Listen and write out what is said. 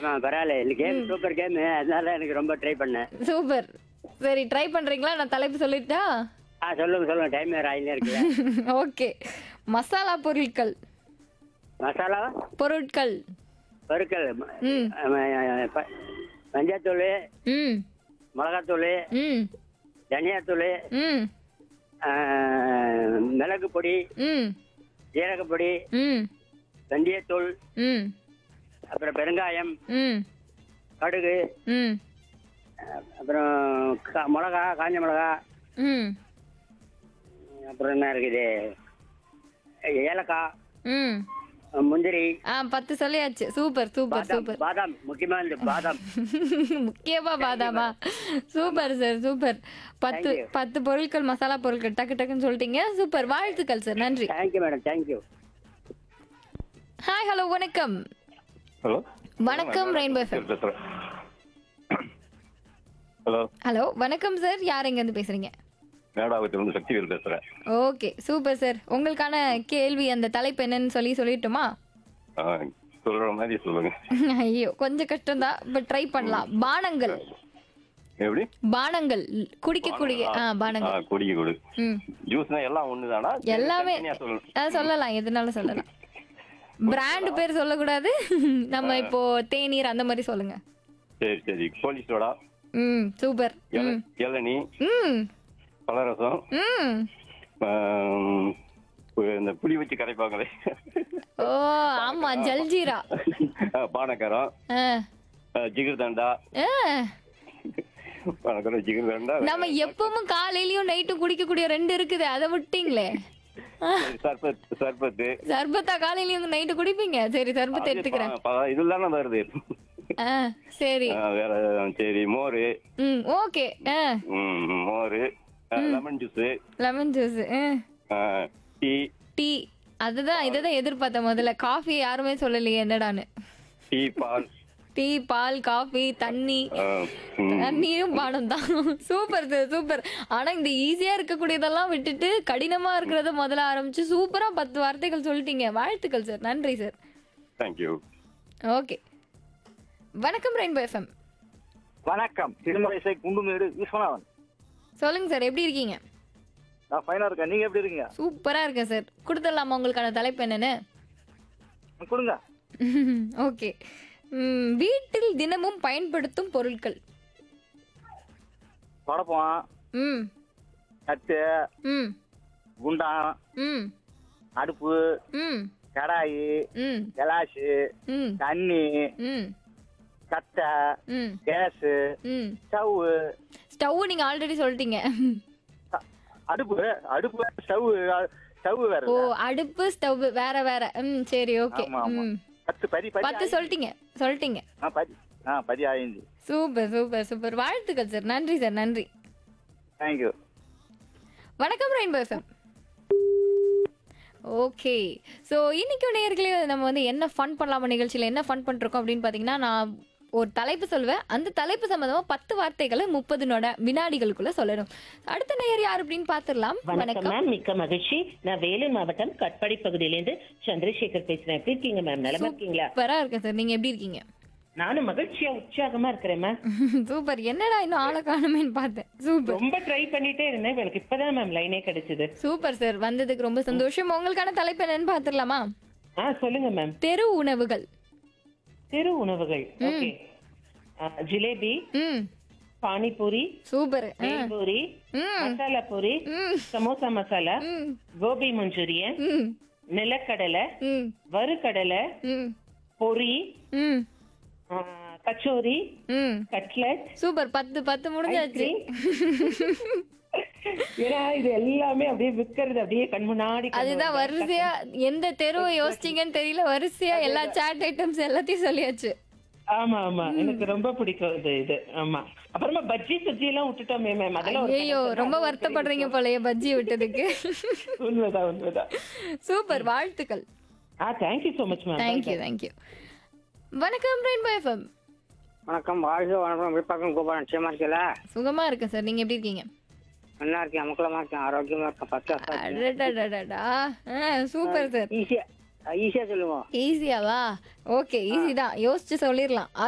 ஆமா பரவாயில்ல இந்த கேம் சூப்பர் கேம் அதனால எனக்கு ரொம்ப ட்ரை பண்ணேன் சூப்பர் சரி ட்ரை பண்றீங்களா நான் தலைப்பு சொல்லிட்டா ஆ சொல்லுங்க சொல்லுங்க டைம் வேறு ஆயினே இருக்குல்ல ஓகே மசாலா பொருட்கள் மசாலா பொருட்கள் பருக்கல் ம் மஞ்சத்தூள் ம் மிளகாத்தூள் ம் தனியாத்தூள் ம் மிளகு பொடி ம் ஜீரக பொடி ம் வெந்தயத்தூள் ம் அப்புறம் பெருங்காயம் ம் கடுகு ம் அஹ், அப்புறம் கா- மிளகா காஞ்ச மிளகா ம் அப்புறம் என்ன இருக்குது ஏலக்காய் ம் முந்திரி ஆ பத்து சொல்லியாச்சு சூப்பர் சூப்பர் பாதாம் சூப்பர் பாதாம் முக்கியமா இந்த பாதாம் முக்கியமா பாதாமா சூப்பர் சார் சூப்பர் பத்து Thank you. பத்து பொருட்கள் மசாலா பொருட்கள் டக்கு டக்குன்னு சொல்லிட்டீங்க சூப்பர் வாழ்த்துக்கள் சார் நன்றி thank you madam thank you hi hello வணக்கம் ஹலோ வணக்கம் ரெயின்போ எஃப்எம் பேசுறேன் ஹலோ ஹலோ வணக்கம் சார் யார் எங்கேருந்து பேசுறீங்க மேடாவத்திலிருந்து சக்திவேல் பேசுறேன் ஓகே சூப்பர் சார் உங்களுக்கான கேள்வி அந்த தலைப்பு என்னன்னு சொல்லி சொல்லிட்டுமா ஆ, சொல்ற மாதிரி சொல்லுங்க ஐயோ கொஞ்சம் கஷ்டம்தான் பட் ட்ரை பண்ணலாம் பானங்கள் எப்படி பானங்கள் குடிக்கக்கூடிய ஆ ஆ, பானங்கள் குடிக்க கொடு ம் ஜூஸ்னா எல்லாம் ஒண்ணுதானா சரி, எல்லாமே தனித்தனியா சொல்லணும் அது சொல்லலாம் எதுனாலும் சொல்லலாம் பிராண்ட் பேர் சொல்லக்கூடாது நம்ம இப்போ தேநீர் அந்த மாதிரி சொல்லுங்க சரி சரி கோழி சோடா ம் சூப்பர் இள- ம் இளநீ ம் பலரசம் ம் ஆம், இந்த புளி வச்சு கரைப்பாங்களே ஓ ஆமா ஜல்ஜீரா ஆ, பானக்காரம் ஆ ஆ, ஜிகிர்தண்டா ஆ. பானக்காரம் ஜிகிர்தண்டா நம்ம எப்பவும் காலையிலயும் நைட்டும் குடிக்கக்கூடிய ரெண்டு இருக்குது அதை விட்டீங்களே சரி, சர்பத் சர்பத்து சர்பத்தா காலையிலயும் நைட்டு குடிப்பீங்க சரி சர்பத் எடுத்துக்கிறேன் ப- ப- இதெல்லாம் தான் வருது ஆ சரி ஆ, வேற சரி மோரு ம் ஓகே ஆ ம், மோரு lemon juice lemon juice tea tea அதுதான் இதுதான் எதிர்பார்த்தேன் முதல்ல காஃபி யாருமே சொல்லலையே என்னடான்னு டீ பால் டீ பால் காஃபி தண்ணி ஆ, ம், தண்ணியும் பானம் தான் சூப்பர் சார் சூப்பர் ஆனா இந்த ஈஸியா இருக்கக்கூடியதெல்லாம் விட்டுட்டு கடினமா இருக்கிறத முதல்ல ஆரம்பிச்சு சூப்பரா பத்து வார்த்தைகள் சொல்லிட்டீங்க வாழ்த்துக்கள் சார் நன்றி சார் thank you ஓகே வணக்கம் ரெயின்போ எஃப்எம் வணக்கம் திருமலைசை குண்டுமேடு விஸ்வநாதன் சொல்லுங்க சார் எப்படி இருக்கீங்க நான் ஃபைனா இருக்கேன் நீங்க எப்படி இருக்கீங்க சூப்பரா இருக்கேன் சார் கொடுத்துடலாமா உங்களுக்கான தலைப்பு என்னன்னு கொடுங்க ஓகே வீட்டில் தினமும் பயன்படுத்தும் பொருட்கள் படப்பம் ம் கத்து ம் குண்டான் ம் அடுப்பு ம் கடாயி ம் கிளாஸு ம் தண்ணி ம் கத்தை ம் கேஸு ம் ஸ்டவ் ஸ்டவ் நீங்க ஆல்ரெடி சொல்லிட்டீங்க அடுப்பு அடுப்பு ஸ்டவ் ஸ்டவ் வேற ஓ இல்ல. அடுப்பு ஸ்டவ் வேற வேற ம் சரி ஓகே ஆமா, ஆமா. ம் பத்து பதி பதி பத்து சொல்லிட்டீங்க சொல்லிட்டீங்க ஆ பதி ஆ பதி ஆயிடுச்சு சூப்பர் சூப்பர் சூப்பர் வாழ்த்துக்கள் சார் நன்றி சார் நன்றி தேங்க்யூ வணக்கம் ரெயின்போ எஃப்எம் ஓகே ஸோ இன்னைக்கு நேர்களே நம்ம வந்து என்ன ஃபன் பண்ணலாமா நிகழ்ச்சியில் என்ன ஃபன் பண்ணிருக்கோம் அப்படின்னு பார்த்தீங்கன்னா நான் ஒரு தலைப்பு சொல்வேன் அந்த தலைப்பு சம்மந்தமாக பத்து வார்த்தைகளை முப்பது நொட வினாடிகளுக்குள்ள சொல்லணும் அடுத்த நேயர் யார் அப்படின்னு பார்த்துடலாம் வணக்கம் வணக்கம் மேம் மிக்க மகிழ்ச்சி நான் வேலூர் மாவட்டம் கட்பாடி பகுதியிலேருந்து சந்திரசேகர் பேசுறேன் எப்படி இருக்கீங்க மேம் நலமா இருக்கீங்களா சூப்பராக இருக்கேன் சார் நீங்கள் எப்படி இருக்கீங்க நானும் மகிழ்ச்சியா உற்சாகமா இருக்கிறேன் மேம் சூப்பர் என்னடா இன்னும் ஆளை காணுமேன்னு பார்த்தேன் சூப்பர் ரொம்ப ட்ரை பண்ணிட்டே இருந்தேன் எனக்கு இப்பதான் மேம் லைனே கிடைச்சது சூப்பர் சார் வந்ததுக்கு ரொம்ப சந்தோஷம் உங்களுக்கான தலைப்பு என்னன்னு பார்த்துடலாமா ஆ சொல்லுங்க மேம் தெரு உணவுகள் தெரு உணவுகள் ஓகே ஜிலேபி ம் பானிபூரி சூப்பர் பூரி ம் மசாலா பூரி ம் சமோசா மசாலா ம் கோபி மஞ்சூரியன் ம் நிலக்கடலை ம் வறுக்கடலை ம் பொரி ம் ஆ, கச்சோரி ம் கட்லட் சூப்பர் பத்து பத்து முடிஞ்சாச்சு ஏன்னா இது எல்லாமே அப்படியே விக்கிறது அப்படியே கண் முன்னாடி கொண்டு அதுதான் வருது. வரிசையா எந்த தெருவை யோசிச்சீங்கன்னு தெரியல வரிசையா எல்லா சாட் ஐட்டம்ஸ் எல்லாத்தையும் சொல்லியாச்சு ஆமா ஆமா எனக்கு ரொம்ப பிடிக்கும் இது இது ஆமா அப்புறமா பஜ்ஜி சுஜ்ஜி எல்லாம் விட்டுட்டோமே மேம் அதெல்லாம் ஒரு ஐயோ கணக்கு தான். ரொம்ப வருத்தப்படுறீங்க போலயே பஜ்ஜி விட்டதுக்கு உண்மைதான் உண்மைதான் சூப்பர் வாழ்த்துக்கள் ஆ thank you so much ma'am thank you thank you வணக்கம் ரெயின்போ எஃப்எம் வணக்கம் வாழ்க வணக்கம் விருப்பாக்கம் கோபாலன் நிச்சயமா இருக்கல சுகமா இருக்கேன் சார் நீங்க எப்படி இருக்கீங்க நல்லா இருக்கேன் அமக்கலமா இருக்கேன் ஆரோக்கியமா இருக்கேன் பத்து வருஷம் அடடடடடா. ஆ சூப்பர் சார் ஈஸியா ஈஸியா சொல்லுவோம் ஈஸியாவா ஓகே ஈஸி தான் யோசிச்சு சொல்லிடலாம்